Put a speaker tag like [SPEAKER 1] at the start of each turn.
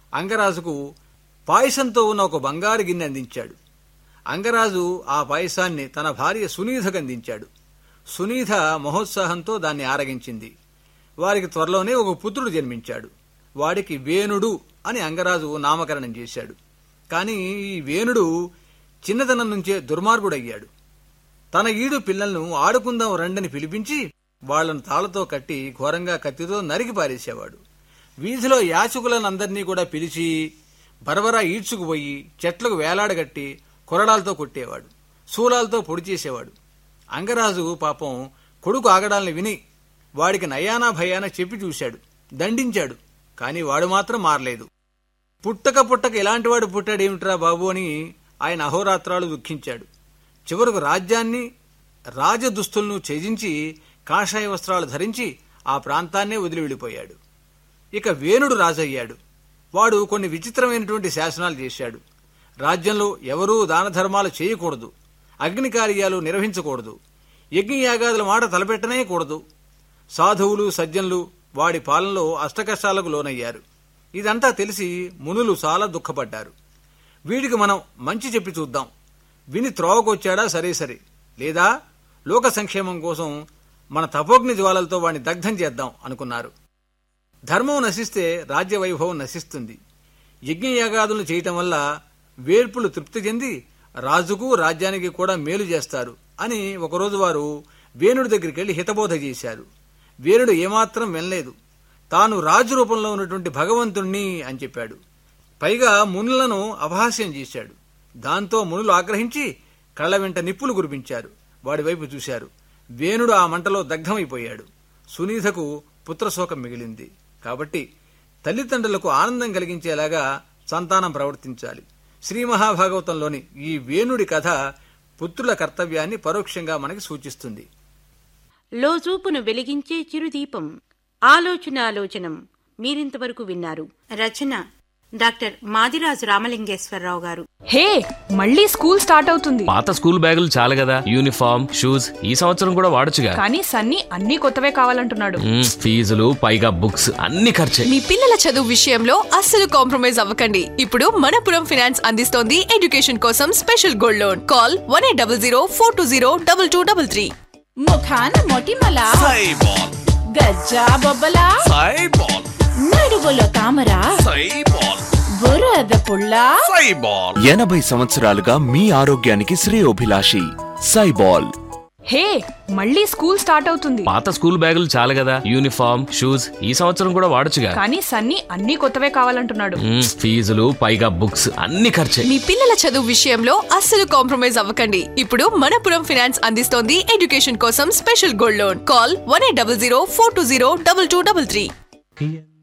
[SPEAKER 1] అంగరాజుకు పాయసంతో ఉన్న ఒక బంగారు గిన్నె అందించాడు అంగరాజు ఆ పాయసాన్ని తన భార్య సునీధకు అందించాడు సునీధ మహోత్సాహంతో దాన్ని ఆరగించింది వారికి త్వరలోనే ఒక పుత్రుడు జన్మించాడు వాడికి వేణుడు అని అంగరాజు నామకరణం చేశాడు కానీ ఈ వేణుడు చిన్నతనం నుంచే దుర్మార్గుడయ్యాడు తన ఈడు పిల్లలను ఆడుకుందాం రండని పిలిపించి వాళ్లను తాళతో కట్టి ఘోరంగా కత్తితో నరికి పారేసేవాడు వీధిలో యాచకులనందరినీ కూడా పిలిచి బరబరా ఈడ్చుకుపోయి చెట్లకు వేలాడగట్టి కొరడాలతో కొట్టేవాడు శూలాలతో పొడి చేసేవాడు అంగరాజు పాపం కొడుకు ఆగడాల్ని విని వాడికి నయానా భయాన చెప్పి చూశాడు దండించాడు కాని వాడు మాత్రం మారలేదు పుట్టక పుట్టక ఇలాంటివాడు పుట్టాడేమిట్రా బాబు అని ఆయన అహోరాత్రాలు దుఃఖించాడు చివరకు రాజ్యాన్ని రాజదుస్తులను త్యజించి కాషాయ వస్త్రాలు ధరించి ఆ ప్రాంతాన్నే వదిలి వెళ్ళిపోయాడు ఇక వేణుడు రాజయ్యాడు వాడు కొన్ని విచిత్రమైనటువంటి శాసనాలు చేశాడు రాజ్యంలో ఎవరూ దాన ధర్మాలు చేయకూడదు అగ్ని కార్యాలు నిర్వహించకూడదు యజ్ఞయాగాదుల మాట తలపెట్టనే కూడదు సాధువులు సజ్జనులు వాడి పాలనలో అష్టకష్టాలకు లోనయ్యారు ఇదంతా తెలిసి మునులు చాలా దుఃఖపడ్డారు వీడికి మనం మంచి చెప్పి చూద్దాం విని త్రోవకొచ్చాడా సరే సరే లేదా లోక సంక్షేమం కోసం మన తపోగ్ని జ్వాలలతో వాడిని దగ్ధం చేద్దాం అనుకున్నారు ధర్మం నశిస్తే రాజ్య వైభవం నశిస్తుంది యజ్ఞయాగాదులను చేయటం వల్ల వేర్పులు తృప్తి చెంది రాజుకు రాజ్యానికి కూడా మేలు చేస్తారు అని ఒకరోజు వారు వేణుడి దగ్గరికి వెళ్లి హితబోధ చేశారు వేణుడు ఏమాత్రం వినలేదు తాను రాజు రూపంలో ఉన్నటువంటి భగవంతుణ్ణి అని చెప్పాడు పైగా మునులను అపహాస్యం చేశాడు దాంతో మునులు ఆగ్రహించి కళ్ళ వెంట నిప్పులు కురిపించారు వాడి వైపు చూశారు వేణుడు ఆ మంటలో దగ్ధమైపోయాడు సునీధకు పుత్రశోకం మిగిలింది కాబట్టి తల్లిదండ్రులకు ఆనందం కలిగించేలాగా సంతానం ప్రవర్తించాలి శ్రీ మహాభాగవతంలోని ఈ వేణుడి కథ పుత్రుల కర్తవ్యాన్ని పరోక్షంగా మనకి సూచిస్తుంది
[SPEAKER 2] లోజూపును వెలిగించే చిరుదీపం ఆలోచన ఆలోచనం మీరింతవరకు విన్నారు రచన డాక్టర్ మాదిరాజు రామలింగేశ్వరరావు గారు
[SPEAKER 3] హే మళ్ళీ స్కూల్ స్టార్ట్ అవుతుంది
[SPEAKER 4] పాత స్కూల్ బ్యాగులు చాలు కదా యూనిఫామ్ షూస్ ఈ సంవత్సరం కూడా వాడొచ్చుగా
[SPEAKER 3] కానీ సన్నీ అన్ని కొత్తవే కావాలంటున్నాడు
[SPEAKER 4] మ్మ్, ఫీజులు పైగా బుక్స్ అన్ని ఖర్చే
[SPEAKER 5] మీ పిల్లల చదువు విషయంలో అస్సలు కాంప్రమైజ్ అవ్వకండి ఇప్పుడు మనపురం ఫైనాన్స్ అందిస్తోంది ఎడ్యుకేషన్ కోసం special gold loan call one eight double zero four two zero double two double three
[SPEAKER 6] ముఖాన మొటిమల
[SPEAKER 7] సైబాల్
[SPEAKER 6] గజ్జా బొబ్బల
[SPEAKER 7] సైబాల్
[SPEAKER 6] నడువులో తామర
[SPEAKER 7] సైబాల్
[SPEAKER 6] బురద పుల్ల
[SPEAKER 7] సైబాల్
[SPEAKER 8] ఎనభై సంవత్సరాలుగా మీ ఆరోగ్యానికి శ్రేయోభిలాషి సైబాల్
[SPEAKER 3] హే మళ్ళీ స్కూల్ స్టార్ట్ అవుతుంది
[SPEAKER 4] పాత స్కూల్ బ్యాగులు చాలు కదా యూనిఫామ్ షూస్ ఈ సంవత్సరం కూడా వాడొచ్చుగా
[SPEAKER 3] కానీ సన్నీ అన్ని కొత్తవే కావాలంటున్నాడు
[SPEAKER 4] మ్మ్, ఫీజులు పైగా బుక్స్ అన్ని ఖర్చే
[SPEAKER 5] మీ పిల్లల చదువు విషయంలో అస్సలు కాంప్రమైజ్ అవ్వకండి ఇప్పుడు మనపురం ఫైనాన్స్ అందిస్తోంది ఎడ్యుకేషన్ కోసం special gold loan call one eight double zero four two zero double two double three